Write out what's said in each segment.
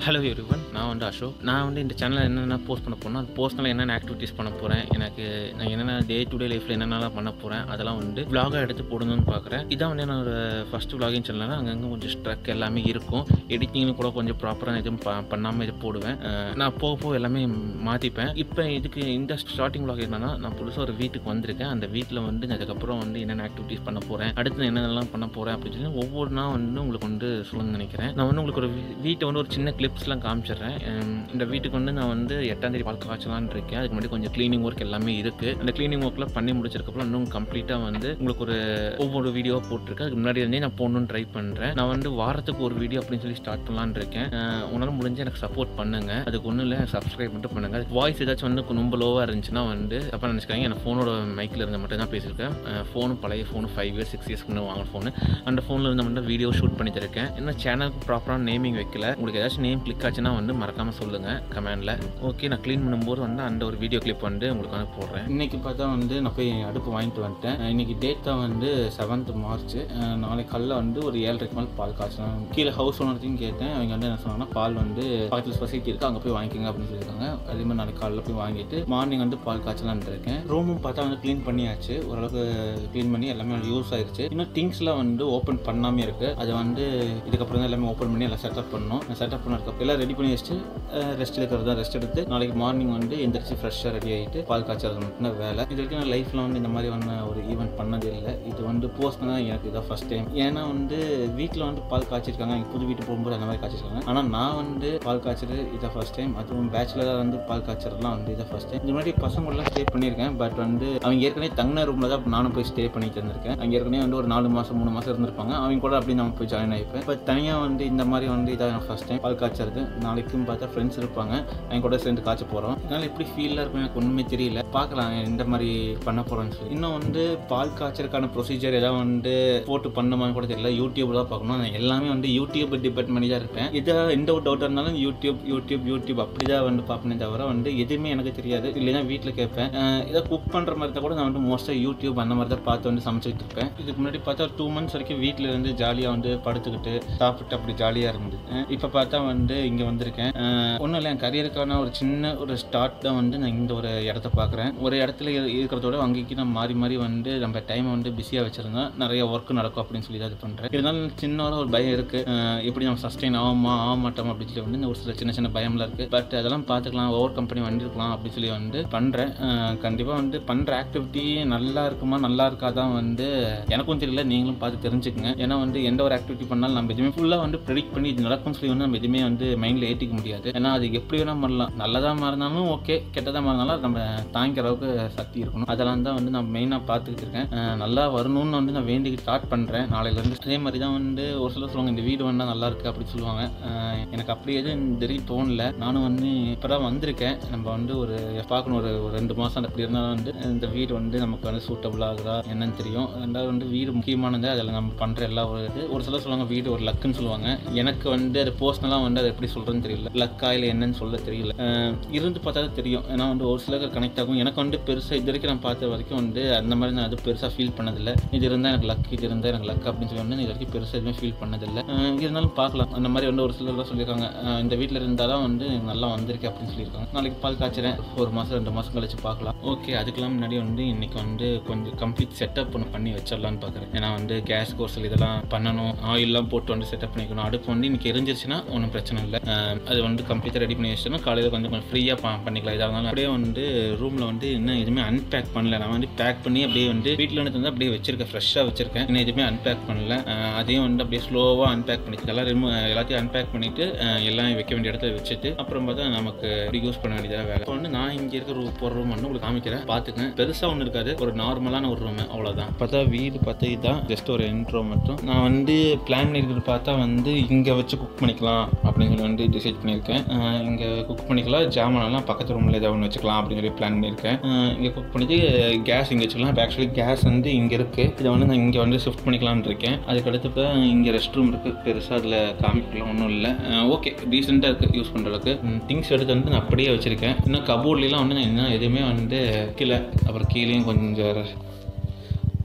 hello everyone நான் வந்து அசோக் நான் வந்து இந்த சேனலில் என்னென்ன போஸ்ட் பண்ண போறேன்னா அது போஸ்ட்டில் என்னென்ன ஆக்டிவிட்டீஸ் பண்ண போகிறேன் எனக்கு நான் என்னென்ன டே டு டே லைஃப்பில் என்னென்னலாம் பண்ண போகிறேன் அதெல்லாம் வந்து vlog-ஆ எடுத்து போடணும்னு பார்க்குறேன் இதான் வந்து என்னோட ஃபஸ்ட்டு vlogging சேனல்னா அங்கங்கே கொஞ்சம் ஸ்ட்ரக் எல்லாமே இருக்கும் எடிட்டிங்னு கூட கொஞ்சம் ப்ராப்பராக எதுவும் ப பண்ணாமல் இது போடுவேன் அஹ் நான் போக போக எல்லாமே மாற்றிப்பேன் இப்போ இதுக்கு இந்த ஸ்டார்டிங் vlog என்னன்னா நான் புதுசாக ஒரு வீட்டுக்கு வந்திருக்கேன் அந்த வீட்டில் வந்து நான் அதுக்கப்புறம் வந்து என்னென்ன ஆக்டிவிட்டீஸ் பண்ண போகிறேன் அடுத்து நான் என்னென்னலாம் பண்ண போகிறேன் அப்படின்னு சொல்லி ஒவ்வொன்றா வந்து உங்களுக்கு வந்து சொல்லணும்னு நினைக்கிறேன் நான் வந்து உங்களுக்கு ஒரு வீ- வீட்டை வந்து ஒரு சின்ன கிளிப்ஸ்லாம் காமிச்சிடுறேன் ஹம், இந்த வீட்டுக்கு வந்து நான் வந்து எட்டாம் தேதி பால் காய்ச்சலான்னு இருக்கேன் அதுக்கு முன்னாடி கொஞ்சம் க்ளீனிங் ஒர்க் எல்லாமே இருக்குது அந்த க்ளீனிங் ஒர்க்லாம் பண்ணி முடிச்சதுக்கப்புறம் இன்னும் கம்ப்ளீட்டாக வந்து உங்களுக்கு ஒரு ஒவ்வொரு வீடியோவாக போட்டிருக்கேன் அதுக்கு முன்னாடி இருந்தே நான் போடணும்னு ட்ரை பண்ணுறேன் நான் வந்து வாரத்துக்கு ஒரு வீடியோ அப்படின்னு சொல்லி ஸ்டார்ட் பண்ணலான்னு இருக்கேன் அஹ், உங்களால் முடிஞ்சு எனக்கு சப்போர்ட் பண்ணுங்க அதுக்கு ஒன்றும் இல்லை சப்ஸ்கிரைப் மட்டும் பண்ணுங்க அதுக்கு வாய்ஸ் ஏதாச்சும் வந்து ரொம்ப லோவாக இருந்துச்சுன்னா வந்து தப்பாக நினச்சிக்காங்க எனக்கு ஃபோனோட மைக்கில் இருந்த மட்டும் தான் பேசியிருக்கேன் ஃபோனும் பழைய phone five years six years முன்னே வாங்கின ஃபோனு அந்த ஃபோனில் இருந்த மட்டும் வீடியோ ஷூட் பண்ணி தருக்கேன் இன்னும் சேனலுக்கு ப்ராப்பரான நேமிங் வைக்கல உங்களுக்கு ஏதாச்சும் நேம் கிளிக் ஆச்சுன்னா வந்து மறக்காமல் சொல்லுங்கள் கமெண்டில் ஓகே நான் க்ளீன் பண்ணும்போது வந்து அந்த ஒரு வீடியோ கிளிப் வந்து உங்களுக்கு வந்து போடுறேன் இன்றைக்கி பார்த்தா வந்து நான் போய் அடுப்பு வாங்கிட்டு வந்துட்டேன் இன்றைக்கி டேட் தான் வந்து செவன்த் மார்ச் நாளைக்கு காலைல வந்து ஒரு ஏழரைக்கு மேலே பால் காய்ச்சலாம் கீழே ஹவுஸ் ஓனர்த்தையும் கேட்டேன் அவங்க வந்து என்ன சொன்னாங்கன்னா பால் வந்து பக்கத்தில் சொசைட்டி இருக்குது அங்கே போய் வாங்கிக்கோங்க அப்படின்னு சொல்லியிருக்காங்க அதே மாதிரி நாளைக்கு காலைல போய் வாங்கிட்டு மார்னிங் வந்து பால் காய்ச்சலான்ட்டு இருக்கேன் ரூமும் பார்த்தா வந்து க்ளீன் பண்ணியாச்சு ஓரளவுக்கு க்ளீன் பண்ணி எல்லாமே யூஸ் ஆயிருச்சு இன்னும் திங்ஸ்லாம் வந்து ஓப்பன் பண்ணாமே இருக்குது அதை வந்து இதுக்கப்புறம் தான் எல்லாமே ஓப்பன் பண்ணி எல்லாம் செட்டப் பண்ணணும் செட்டப் பண்ணதுக்கப்புறம் எல்லாம் ரெடி பண்ணி வச்சுட்டு ரெஸ்ட் எடுக்கிறது தான் ரெஸ்ட் எடுத்து நாளைக்கு மார்னிங் வந்து எந்திரிச்சு ஃப்ரெஷ்ஷாக ரெடி ஆகிட்டு பால் காய்ச்சறது மட்டும்தான் வேலை இது வரைக்கும் நான் லைஃப்பில் வந்து இந்த மாதிரி வந்து ஒரு ஈவெண்ட் பண்ணது இல்லை இது வந்து போஸ்ட் தான் எனக்கு இதான் ஃபஸ்ட் டைம் ஏன்னா வந்து வீட்டில் வந்து பால் காய்ச்சிருக்காங்க எங்கள் புது வீட்டு போகும்போது அந்த மாதிரி காய்ச்சிருக்காங்க ஆனால் நான் வந்து பால் காய்ச்சது இதான் ஃபஸ்ட் டைம் அதுவும் பேச்சுலராக வந்து பால் காய்ச்சறதுலாம் வந்து இதான் ஃபஸ்ட் டைம் இந்த மாதிரி பசங்களெலாம் ஸ்டே பண்ணியிருக்கேன் பட் வந்து அவங்க ஏற்கனவே தங்கின ரூமில் தான் நானும் போய் ஸ்டே பண்ணிட்டு இருந்திருக்கேன் அங்கே ஏற்கனவே வந்து ஒரு நாலு மாதம் மூணு மாதம் இருந்திருப்பாங்க அவங்க கூட அப்படி நம்ம போய் ஜாயின் ஆகிப்பேன் இப்போ தனியாக வந்து இந்த மாதிரி வந்து இதான் எனக்கு ஃபஸ்ட் டைம் பால் காய்ச்சறது நாளைக்கும் பார்த்தா ஃப்ரெண்ட்ஸ் இருப்பாங்க அவங்க கூட சேர்ந்து காய்ச்ச போகிறோம் அதனால் எப்படி ஃபீலாக இருக்கும் எனக்கு ஒன்றுமே தெரியல பார்க்கலாம் இந்த மாதிரி பண்ண போகிறோம்னு சொல்லி இன்னும் வந்து பால் காய்ச்சறதுக்கான ப்ரொசீஜர் ஏதாவது வந்து போட்டு பண்ணுமான்னு கூட தெரியல யூடியூப் தான் பார்க்கணும் நான் எல்லாமே வந்து யூடியூப் டிபெண்ட் பண்ணி தான் இருப்பேன் இதை எந்த ஒரு டவுட் இருந்தாலும் யூடியூப் யூடியூப் யூடியூப் அப்படி தான் வந்து பார்ப்பேனே தவிர வந்து எதுவுமே எனக்கு தெரியாது இல்லைன்னா வீட்டில் கேட்பேன் அஹ் இதை குக் பண்ணுற மாதிரி தான் கூட நான் வந்து மோஸ்ட்டாக யூடியூப் அந்த மாதிரி தான் பார்த்து வந்து சமைச்சிட்டு இருப்பேன் இதுக்கு முன்னாடி பார்த்தா டூ மந்த்ஸ் வரைக்கும் வீட்டில் இருந்து ஜாலியாக வந்து படுத்துக்கிட்டு சாப்பிட்டு அப்படி ஜாலியாக இருந்தது இப்போ பார்த்தா வந்து இங்கே வந்திருக்கேன் ஒன்றும் இல்லை என் கரியருக்கான ஒரு சின்ன ஒரு ஸ்டார்ட் தான் வந்து நான் இந்த ஒரு இடத்த பார்க்குறேன் ஒரு இடத்துல இரு- இருக்கிறதோட அங்கேக்கு நான் மாறி மாறி வந்து நம்ம டைமை வந்து பிஸியாக வச்சிருந்தா நிறைய ஒர்க் நடக்கும் அப்படின்னு சொல்லி தான் இது பண்ணுறேன் இருந்தாலும் சின்ன ஒரு பயம் இருக்குது எப்படி நம்ம சஸ்டெயின் ஆகுமா ஆக மாட்டோம் அப்படின்னு சொல்லி வந்து ஒரு சில சின்ன சின்ன பயம்லாம் இருக்குது பட் அதெல்லாம் பார்த்துக்கலாம் ஓவர் கம்பெனி வந்திருக்கலாம் அப்படின்னு சொல்லி வந்து பண்ணுறேன் கண்டிப்பாக வந்து பண்ணுற ஆக்டிவிட்டி நல்லா இருக்குமா நல்லா இருக்காதான் வந்து எனக்கும் தெரியல நீங்களும் பார்த்து தெரிஞ்சுக்கங்க ஏன்னா வந்து எந்த ஒரு ஆக்டிவிட்டி பண்ணாலும் நம்ம எதுவுமே ஃபுல்லாக வந்து ப்ரெடிக்ட் பண்ணி இது நடக்கும்னு சொல்லி வந்து நம்ம எதுவுமே வந்து மைண்டில் ஏற்றிக்க முடியாது ஏன்னா அது எப்படி வேணால் பண்ணலாம் நல்லதாக இருந்தாலும் ஓகே கெட்டதாக இருந்தாலும் அது நம்ம தாங்கிற அளவுக்கு சக்தி இருக்கணும் அதெல்லாம் தான் வந்து நான் மெயினாக பார்த்துக்கிட்டு இருக்கேன் அஹ் நல்லா வரணும்னு வந்து நான் வேண்டிக்கிட்டு ஸ்டார்ட் பண்ணுறேன் நாளையிலேருந்து அதே மாதிரி தான் வந்து ஒரு சிலர் சொல்லுவாங்க இந்த வீடு வந்தால் நல்லா இருக்கு அப்படின்னு சொல்லுவாங்க அஹ் எனக்கு அப்படி எதுவும் இந்த வரைக்கும் தோணல நானும் வந்து இப்போ தான் வந்திருக்கேன் நம்ம வந்து ஒரு பார்க்கணும் ஒரு ஒரு ரெண்டு மாதம் அப்படி இருந்தாலும் வந்து இந்த வீடு வந்து நமக்கு வந்து சூட்டபுள் ஆகுதா என்னன்னு தெரியும் ரெண்டாவது வந்து வீடு முக்கியமானது அதில் நம்ம பண்ணுற எல்லா ஒரு இது ஒரு சிலர் சொல்லுவாங்க வீடு ஒரு லக்குன்னு சொல்லுவாங்க எனக்கு வந்து அது பர்சனலாக வந்து அதை எப்படி சொல்கிறேன்னு தெரியல லக்கா இல்லை என்னன்னு சொல்ல தெரியல அஹ் இருந்து பார்த்தா தான் தெரியும் ஏன்னா வந்து ஒரு சிலருக்கு கனெக்ட் ஆகும் எனக்கு வந்து பெருசாக இது வரைக்கும் நான் பார்த்த வரைக்கும் வந்து அந்த மாதிரி நான் அது பெருசாக ஃபீல் பண்ணதில்லை இது இருந்தால் எனக்கு லக் இது இருந்தால் எனக்கு லக் அப்படின்னு சொல்லி வந்து இது வரைக்கும் பெருசாக எதுவுமே ஃபீல் பண்ணதில்லை அஹ் இருந்தாலும் பார்க்கலாம் அந்த மாதிரி வந்து ஒரு சிலர் தான் சொல்லியிருக்காங்க அஹ் இந்த வீட்டில் இருந்தால் தான் வந்து நல்லா வந்திருக்கு அப்படின்னு சொல்லியிருக்காங்க நாளைக்கு பால் காய்ச்சறேன் ஒரு மாதம் ரெண்டு மாதம் கழிச்சு பார்க்கலாம் ஓகே அதுக்கெல்லாம் முன்னாடி வந்து இன்னைக்கு வந்து கொஞ்சம் கம்ப்ளீட் செட்டப் ஒன்று பண்ணி வச்சிடலான்னு பார்க்குறேன் ஏன்னா வந்து கேஸ் கோர்சல் இதெல்லாம் பண்ணணும் ஆயிலெலாம் போட்டு வந்து செட்டப் பண்ணிக்கணும் அடுப்பு வந்து இன்னைக்கு எரிஞ்சிருச்சுன்னா ஒன்றும் பிரச்சனை இல்லை அஹ் அது வந்து கம்ப்ளீட்டாக ரெடி பண்ணி வச்சுட்டோம்னா காலையில் கொஞ்சம் கொஞ்சம் ஃப்ரீயாக பண்ணிக்கலாம் இதாக இருந்தாலும் அப்படியே வந்து ரூமில் வந்து இன்னும் எதுவுமே அன்பேக் பண்ணல நான் வந்து பேக் பண்ணி அப்படியே வந்து வீட்டில் வந்து வந்து அப்படியே வச்சிருக்கேன் ஃப்ரெஷ்ஷாக வச்சிருக்கேன் இன்னும் எதுவுமே அன்பேக் பண்ணல அஹ் அதையும் வந்து அப்படியே ஸ்லோவாக அன்பேக் பண்ணிட்டு எல்லாம் remove- எல்லாத்தையும் அன்பேக் பண்ணிட்டு அஹ் எல்லாம் வைக்க வேண்டிய இடத்துல வச்சுட்டு அப்புறம் பார்த்தா நமக்கு யூஸ் பண்ண வேண்டியதாக வேலை இப்போ வந்து நான் இங்கே இருக்க ரூம் போகிற ரூம் வந்து உங்களுக்கு காமிக்கிறேன் பார்த்துக்கங்க பெருசாக ஒன்றும் இருக்காது ஒரு நார்மலான ஒரு ரூம் அவ்வளோதான் பார்த்தா வீடு பார்த்தா இதுதான் ஜஸ்ட் ஒரு இன்ட்ரோ மட்டும் நான் வந்து பிளான் பண்ணியிருக்கிறது பார்த்தா வந்து இங்கே வச்சு குக் பண்ணிக்கலாம் அப்படின்னு சொல்லி வந்து டிசைட் பண்ணியிருக்கேன் இங்கே குக் பண்ணிக்கலாம் ஜாமானெல்லாம் பக்கத்து ரூமில் ஏதாவது ஒன்று வச்சுக்கலாம் அப்படின்னு சொல்லி பிளான் பண்ணியிருக்கேன் இங்கே குக் பண்ணிட்டு கேஸ் இங்கே வச்சுக்கலாம் இப்போ ஆக்சுவலி கேஸ் வந்து இங்கே இருக்குது இதை வந்து நான் இங்கே வந்து ஷிஃப்ட் பண்ணிக்கலாம்னு இருக்கேன் அதுக்கடுத்து இப்போ இங்கே ரெஸ்ட் ரூம் இருக்குது பெருசாக அதில் காமிக்கலாம் ஒன்றும் இல்லை ஓகே டீசெண்டாக இருக்குது யூஸ் பண்ணுற அளவுக்கு திங்ஸ் எடுத்து வந்து நான் அப்படியே வச்சுருக்கேன் இன்னும் கபோர்ட்லாம் வந்து நான் இன்னும் எதுவுமே வந்து கீழே அப்புறம் கீழேயும் கொஞ்சம்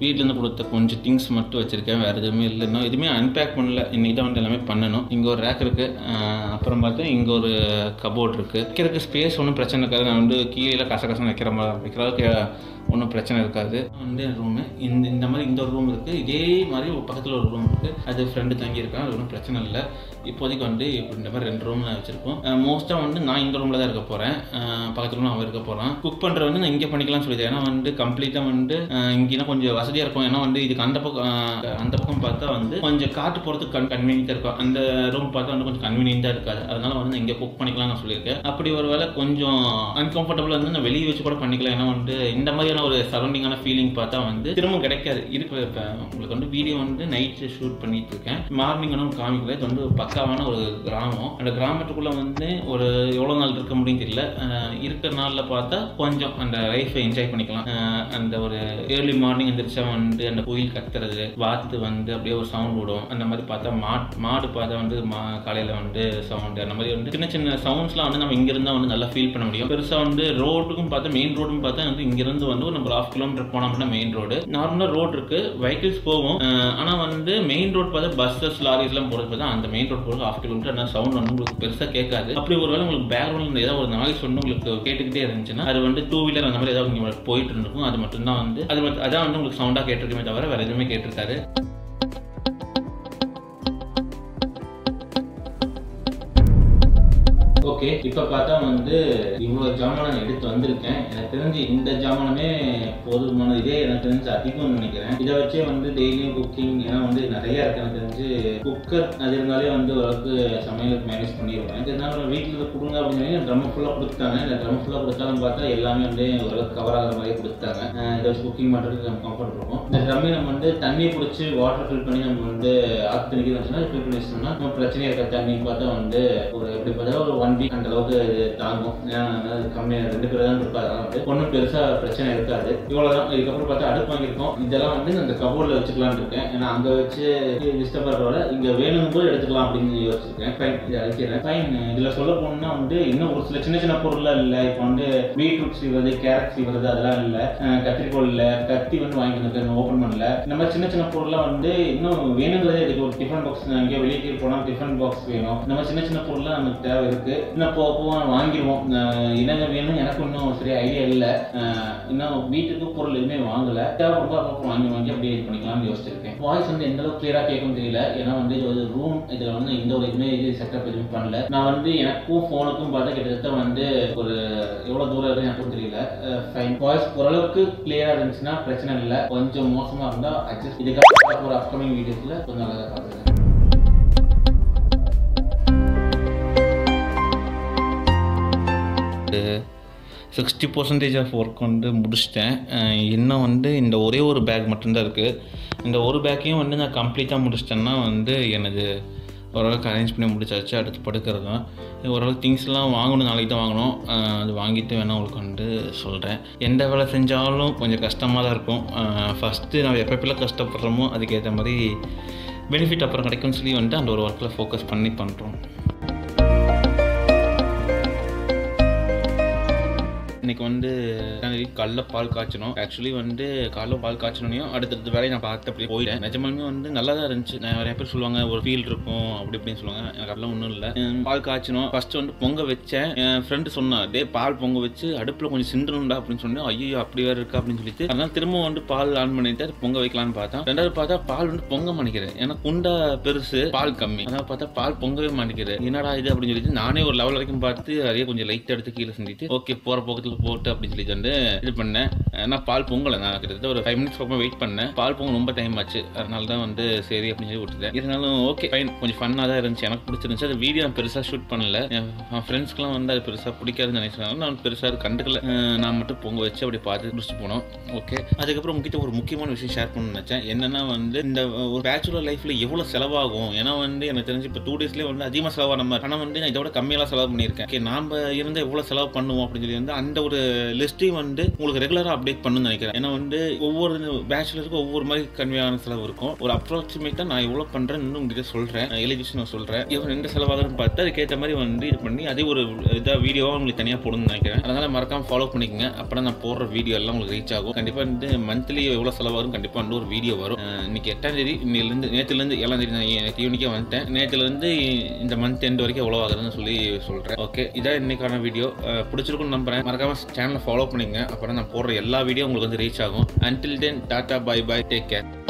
வீட்டிலேருந்து கொடுத்த கொஞ்சம் திங்ஸ் மட்டும் வச்சுருக்கேன் வேறு எதுவுமே இல்லை இன்னும் எதுவுமே அன்பேக் பண்ணல இன்னைக்கு தான் வந்து எல்லாமே பண்ணணும் இங்கே ஒரு ரேக் இருக்குது அப்புறம் பார்த்தா இங்கே ஒரு கபோர்ட் இருக்குது வைக்கிறதுக்கு ஸ்பேஸ் ஒன்றும் பிரச்சனை இருக்காது நான் வந்து கீழே கச கசன்னு வைக்கிற மாதிரி வைக்கிற அளவுக்கு ஒன்றும் பிரச்சனை இருக்காது வந்து என் ரூமு இந்த இந்த மாதிரி இந்த ஒரு ரூம் இருக்குது இதே மாதிரி ஒரு பக்கத்தில் ஒரு ரூம் இருக்குது அது ஃப்ரெண்டு தங்கியிருக்கான் அது ஒன்றும் பிரச்சனை இல்லை இப்போதைக்கு வந்து இப்படி இந்த மாதிரி ரெண்டு ரூம் வச்சுருக்கோம் மோஸ்ட்டாக வந்து நான் இந்த ரூமில் தான் இருக்க போகிறேன் பக்கத்தில் ரூம் அவன் இருக்க போகிறான் குக் பண்ணுறது வந்து நான் இங்கே பண்ணிக்கலாம்னு சொல்லிடுறேன் ஏன்னா வந்து கம்ப்ளீட்டாக வந்து இங்கேனா கொஞ்சம் வசதியாக இருக்கும் ஏன்னா வந்து இதுக்கு அந்த பக்கம் அஹ், அந்த பக்கம் பார்த்தா வந்து கொஞ்சம் காட்டு போகிறதுக்கு கன் கன்வீனியன்ட்டாக இருக்கும் அந்த ரூம் பார்த்தா வந்து கொஞ்சம் கன்வீனியன்ட்டாக இருக்காது அதனால வந்து நான் இங்கே குக் பண்ணிக்கலாம் நான் சொல்லியிருக்கேன் அப்படி ஒரு வேளை கொஞ்சம் அன்கம்ஃபர்டபுளாக இருந்து நான் வெளியே வச்சு கூட பண்ணிக்கலாம் ஏன்னா வந்து இந்த மாதிரியான ஒரு சரௌண்டிங்கான ஃபீலிங் பார்த்தா வந்து திரும்ப கிடைக்காது இருக்கிற இப்போ உங்களுக்கு வந்து வீடியோ வந்து நைட்டு ஷூட் பண்ணிட்டு இருக்கேன் மார்னிங் ஒன்றும் காமிக்கல இது வந்து ஒரு பக்காவான ஒரு கிராமம் அந்த கிராமத்துக்குள்ளே வந்து ஒரு எவ்வளோ நாள் இருக்க முடியும் தெரியல அஹ் இருக்கிற நாளில் பார்த்தா கொஞ்சம் அந்த லைஃப்பை என்ஜாய் பண்ணிக்கலாம் அஹ் அந்த ஒரு ஏர்லி மார்னிங் எந்திரிச்சா வந்து அந்த கோயில் கத்துறது வாத்து வந்து அப்படியே ஒரு சவுண்ட் விடும் அந்த மாதிரி பார்த்தா மாட் மாடு பார்த்தா வந்து மா காலையில் வந்து சவுண்டு அந்த மாதிரி வந்து சின்ன சின்ன சவுண்ட்ஸ்லாம் வந்து நம்ம இங்கிருந்தா வந்து நல்லா ஃபீல் பண்ண முடியும் பெருசாக வந்து ரோட்டுக்கும் பார்த்தா மெயின் ரோடும் பார்த்தா வந்து இங்கிருந்து வந்து ஒரு நம்ம ஹாஃப் கிலோமீட்டர் போனால் மட்டும் மெயின் ரோடு நார்மலாக ரோடு இருக்கு வெஹிக்கிள்ஸ் போகும் ஆனால் வந்து மெயின் ரோட் பார்த்தா பஸ்ஸஸ் லாரிஸ்லாம் போகிறது பார்த்தா அந்த மெயின் ரோட் போகிறது ஹாஃப் கிலோமீட்டர் ஆனால் சவுண்ட் வந்து உங்களுக்கு பெருசாக கேட்காது அப்படி ஒரு வேளை உங்களுக்கு பேக்ரவுண்டில் ஏதாவது ஒரு நாய்ஸ் ஒன்று உங்களுக்கு கேட்டுக்கிட்டே இருந்துச்சுன்னா அது வந்து டூ வீலர் அந்த மாதிரி ஏதாவது உங்களுக்கு போயிட்டு இருந்திருக்கும் அது மட்டும்தான் வந்து அது மட்டும் அதான் வந்து உங்களுக்கு சவுண்டாக கேட்டிருக்குமே தவிர வேறு எதுவுமே கேட்டிருக்காரு ஓகே இப்போ பார்த்தா வந்து இவ்வளோ ஜாமான் நான் எடுத்து வந்திருக்கேன் எனக்கு தெரிஞ்சு இந்த ஜாமானமே போதுமான இதே எனக்கு தெரிஞ்சு அதிகம்னு நினைக்கிறேன் இதை வச்சே வந்து டெய்லியும் குக்கிங் ஏன்னா வந்து நிறைய இருக்கு எனக்கு தெரிஞ்சு குக்கர் அது இருந்தாலே வந்து ஓரளவுக்கு சமையலுக்கு மேனேஜ் பண்ணிடுவேன் இதனால வீட்டில் இருந்து கொடுங்க அப்படின்னு சொல்லி ட்ரம் ஃபுல்லாக கொடுத்தாங்க இந்த ட்ரம் ஃபுல்லாக கொடுத்தாலும் பார்த்தா எல்லாமே வந்து ஓரளவுக்கு கவர் ஆகிற மாதிரியே கொடுத்தாங்க அஹ் இதை வச்சு குக்கிங் பண்ணுறதுக்கு நம்ம கம்ஃபர்ட் இருக்கும் இந்த ட்ரம்மை நம்ம வந்து தண்ணி பிடிச்சி வாட்டர் ஃபில் பண்ணி நம்ம வந்து ஆற்று தண்ணிக்கு வச்சோம்னா ஃபில் பண்ணி வச்சோம்னா நம்ம பிரச்சனையே இருக்க தண்ணி பார்த்தா வந்து ஒரு எப்படி பார்த்தா ஒரு ஒன் வீக் அந்த அளவுக்கு இது தாங்கும் ஏன்னா அது கம்மியாக ரெண்டு பேர் தான் இருப்பாரு அதனால வந்து ஒன்றும் பெருசாக பிரச்சனை இருக்காது இவ்வளோதான் இதுக்கப்புறம் பார்த்தா அடுப்பு வாங்கியிருக்கோம் இதெல்லாம் வந்து அந்த கபோர்டில் வச்சுக்கலாம்னு இருக்கேன் ஏன்னா அங்கே வச்சு டிஸ்டர்ப் பண்ணுறத இங்கே வேணும் போது எடுத்துக்கலாம் அப்படின்னு யோசிச்சிருக்கேன் ஃபைன் இதை அழைக்கிறேன் ஃபைன் இதில் சொல்ல போனோம்னா வந்து இன்னும் ஒரு சில சின்ன சின்ன பொருள்லாம் இல்லை இப்போ வந்து பீட்ரூட் சீவுறது கேரட் சீவுறது அதெல்லாம் இல்லை கத்திரிக்கோல் இல்லை கத்தி வந்து வாங்கி வந்திருக்கேன் ஓப்பன் பண்ணல இந்த மாதிரி சின்ன சின்ன பொருள்லாம் வந்து இன்னும் வேணுங்கிறதே இருக்கு ஒரு டிஃபன் பாக்ஸ் எங்கேயோ வெளியே போனால் டிஃபன் பாக்ஸ் வேணும் இந்த மாதிரி சின்ன சின்ன பொருள்லாம் நமக்கு தேவை இருக்கு இன்னும் போக போக வாங்கிடுவோம் அஹ் என்னென்ன வேணும் எனக்கு இன்னும் சரியா ஐடியா இல்லை அஹ் இன்னும் வீட்டுக்கு பொருள் எதுவுமே வாங்கல தேவைப்படும்போது அப்பப்போ வாங்கி வாங்கி அப்படியே இது பண்ணிக்கலாம்னு யோசிச்சிருக்கேன் வாய்ஸ் வந்து எந்த அளவுக்கு கிளியரா கேட்கும் தெரியல ஏன்னா வந்து இது ஒரு ரூம் இதுல வந்து எந்த ஒரு இதுவுமே இது செட்டப் எதுவும் பண்ணல நான் வந்து எனக்கும் ஃபோனுக்கும் பார்த்தா கிட்டத்தட்ட வந்து ஒரு எவ்வளவு தூரம் இருக்கு எனக்கும் தெரியல ஃபைன் வாய்ஸ் ஓரளவுக்கு கிளியரா இருந்துச்சுன்னா பிரச்சனை இல்லை கொஞ்சம் மோசமா இருந்தா அட்ஜஸ்ட் இதுக்கப்புறம் ஒரு அப்கமிங் வீடியோஸ்ல கொஞ்சம் நல்லா பார்த்துக்கிறேன் சிக்ஸ்டி பர்சன்டேஜ் ஆஃப் ஒர்க் வந்து முடிச்சிட்டேன் அஹ் இன்னும் வந்து இந்த ஒரே ஒரு பேக் மட்டும்தான் இருக்குது இந்த ஒரு பேக்கையும் வந்து நான் கம்ப்ளீட்டாக முடிச்சிட்டேன்னா வந்து எனது ஓரளவுக்கு அரேஞ்ச் பண்ணி முடிச்சாச்சு அடுத்து படுக்கிறது தான் ஓரளவுக்கு திங்ஸ்லாம் வாங்கணும் நாளைக்கு தான் வாங்கணும் அஹ் அது வாங்கிட்டு வேணால் உங்களுக்கு வந்து சொல்கிறேன் எந்த வேலை செஞ்சாலும் கொஞ்சம் கஷ்டமாக தான் இருக்கும் ஃபஸ்ட்டு நம்ம எப்போ எப்பெல்லாம் கஷ்டப்படுறோமோ அதுக்கேற்ற மாதிரி பெனிஃபிட் அப்புறம் கிடைக்கும்னு சொல்லி வந்துட்டு அந்த ஒரு ஒர்க்கில் ஃபோக்கஸ் பண்ணி பண்ணுறோம் இன்னைக்கு வந்து காலைல பால் காய்ச்சணும் ஆக்சுவலி வந்து காலைல பால் காய்ச்சணும் அடுத்தடுத்த வேலையை நான் பார்த்து அப்படியே போயிட்டேன் நிஜமாலுமே வந்து நல்லா தான் இருந்துச்சு நான் நிறைய பேர் சொல்லுவாங்க ஒரு ஃபீல் இருக்கும் அப்படி இப்படின்னு சொல்லுவாங்க எனக்கு அதெல்லாம் ஒன்றும் இல்லை பால் காய்ச்சணும் ஃபர்ஸ்ட் வந்து பொங்க வச்சேன் என் ஃப்ரெண்டு சொன்னான் டே பால் பொங்க வச்சு அடுப்பில் கொஞ்சம் சிண்டணும்டா அப்படின்னு சொன்னேன் ஐயோ அப்படி வேற இருக்கா அப்படின்னு சொல்லிட்டு அதனால திரும்ப வந்து பால் ஆன் பண்ணிட்டு அது பொங்க வைக்கலாம்னு பார்த்தா ரெண்டாவது பார்த்தா பால் வந்து பொங்க மாட்டேங்கிறேன் ஏன்னா குண்டா பெருசு பால் கம்மி அதனால பார்த்தா பால் பொங்கவே மாட்டேங்குது என்னடா இது அப்படின்னு சொல்லிட்டு நானே ஒரு லெவல் வரைக்கும் பார்த்து அதையே கொஞ்சம் லைட் எடுத்து கீழே செஞ்சுட்டு ஓகே போற போக்கத்தில் போட்டு அப்படின்னு சொல்லிட்டு வந்து இது பண்ணேன் நான் பால் பொங்கலை நான் கிட்டத்தட்ட ஒரு ஃபைவ் மினிட்ஸ் பக்கம் வெயிட் பண்ணேன் பால் பொங்கல் ரொம்ப டைம் ஆச்சு அதனால தான் வந்து சரி அப்படின்னு சொல்லி விட்டுட்டேன் இருந்தாலும் ஓகே ஃபைன் கொஞ்சம் ஃபன்னாக தான் இருந்துச்சு எனக்கு பிடிச்சிருந்துச்சு அது வீடியோ நான் பெருசாக ஷூட் பண்ணல என் ஃப்ரெண்ட்ஸ்க்குலாம் வந்து அது பெருசாக பிடிக்காதுன்னு நினைச்சாங்க நான் பெருசாக அது கண்டுக்கல அஹ் நான் மட்டும் பொங்க வச்சு அப்படி பார்த்து முடிச்சுட்டு போனோம் ஓகே அதுக்கப்புறம் உங்ககிட்ட ஒரு முக்கியமான விஷயம் ஷேர் பண்ண நினச்சேன் என்னன்னா வந்து இந்த ஒரு பேச்சுலர் லைஃப்பில் எவ்வளோ செலவாகும் ஏன்னா வந்து எனக்கு தெரிஞ்சு இப்போ டூ டேஸ்லேயே வந்து அதிகமாக செலவான மாதிரி ஆனால் வந்து நான் இதோட கம்மியெல்லாம் செலவு பண்ணியிருக்கேன் ஓகே நாம் இருந்தால் எவ்வளோ செலவு பண்ணுவோம் அப்படின்னு சொல்லி வந்து அந்த ஒரு லிஸ்ட்டையும் வந்து உங்களுக்கு ரெகுலராக அப்டேட் பண்ணணும்னு நினைக்கிறேன் ஏன்னா வந்து ஒவ்வொரு பேச்சுலருக்கும் ஒவ்வொரு மாதிரி கன்வியான செலவு இருக்கும் ஒரு அப்ராக்சிமேட்டாக நான் எவ்வளோ பண்ணுறேன்னு உங்ககிட்ட சொல்கிறேன் எழுதிச்சு நான் சொல்கிறேன் இவன் எந்த செலவாகுதுன்னு பார்த்து அதுக்கேற்ற மாதிரி வந்து இது பண்ணி அதே ஒரு இதாக வீடியோவாக உங்களுக்கு தனியாக போடணும்னு நினைக்கிறேன் அதனால் மறக்காம ஃபாலோ பண்ணிக்கங்க அப்புறம் நான் போடுற வீடியோ எல்லாம் உங்களுக்கு ரீச் ஆகும் கண்டிப்பாக வந்து மந்த்லி எவ்வளோ செலவாகும் கண்டிப்பாக வந்து ஒரு வீடியோ வரும் அஹ் இன்னைக்கு எட்டாம் தேதி இன்னிலேருந்து நேற்றுலேருந்து ஏழாம் தேதி நான் நேற்று ஈவினிக்கே வந்துட்டேன் நேற்றுலேருந்து இந்த மந்த் எண்ட் வரைக்கும் எவ்வளோ ஆகுதுன்னு சொல்லி சொல்கிறேன் ஓகே இதான் இன்னைக்கான வீடியோ பிடிச்சிருக்குன்னு நம்புறேன் மறக்காம சேனலை ஃபாலோ பண்ணிங்க அப்புறம் நான் போடுற எல்லா வீடியோ உங்களுக்கு வந்து ரீச் ஆகும் until then tata bye bye take care